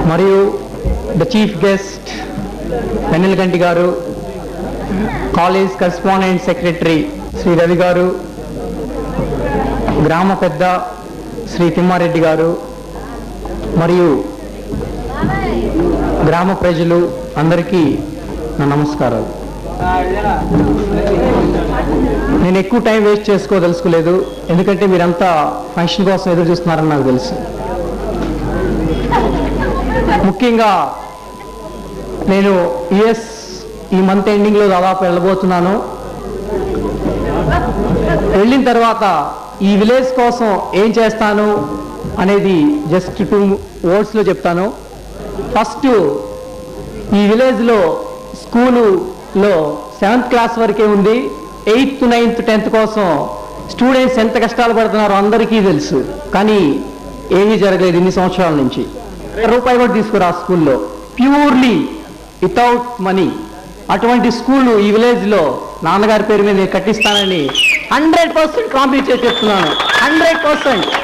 మరియు the chief guest Vennela Ganti garu college correspondent secretary Shri Ravi garu గ్రామ పెద్ద శ్రీ తిమ్మారెడ్డి గారు మరియు గ్రామ ప్రజలు అందరికీ నా నమస్కారాలు నేను ఎక్కువ టైం వేస్ట్ చేసుకోదలుచుకోలేదు ఎందుకంటే మీరంతా ఫంక్షన్ కోసం ఎదురు చూస్తున్నారని నాకు తెలుసు ముఖ్యంగా నేను యుఎస్ ఈ మంత్ ఎండింగ్లో దాదాపు వెళ్ళబోతున్నాను వెళ్ళిన తర్వాత ఈ విలేజ్ కోసం ఏం చేస్తాను అనేది జస్ట్ టూ వర్డ్స్లో చెప్తాను ఫస్ట్ ఈ విలేజ్లో స్కూలులో సెవెంత్ క్లాస్ వరకే ఉంది ఎయిత్ నైన్త్ టెన్త్ కోసం స్టూడెంట్స్ ఎంత కష్టాలు పడుతున్నారో అందరికీ తెలుసు కానీ ఏమీ జరగలేదు ఇన్ని సంవత్సరాల నుంచి రూపాయి కూడా తీసుకురా ఆ స్కూల్లో ప్యూర్లీ వితౌట్ మనీ అటువంటి స్కూల్ ఈ విలేజ్లో నాన్నగారి పేరు మీద నేను కట్టిస్తానని హండ్రెడ్ పర్సెంట్ కాంప్లీట్ చేసి చెప్తున్నాను హండ్రెడ్ పర్సెంట్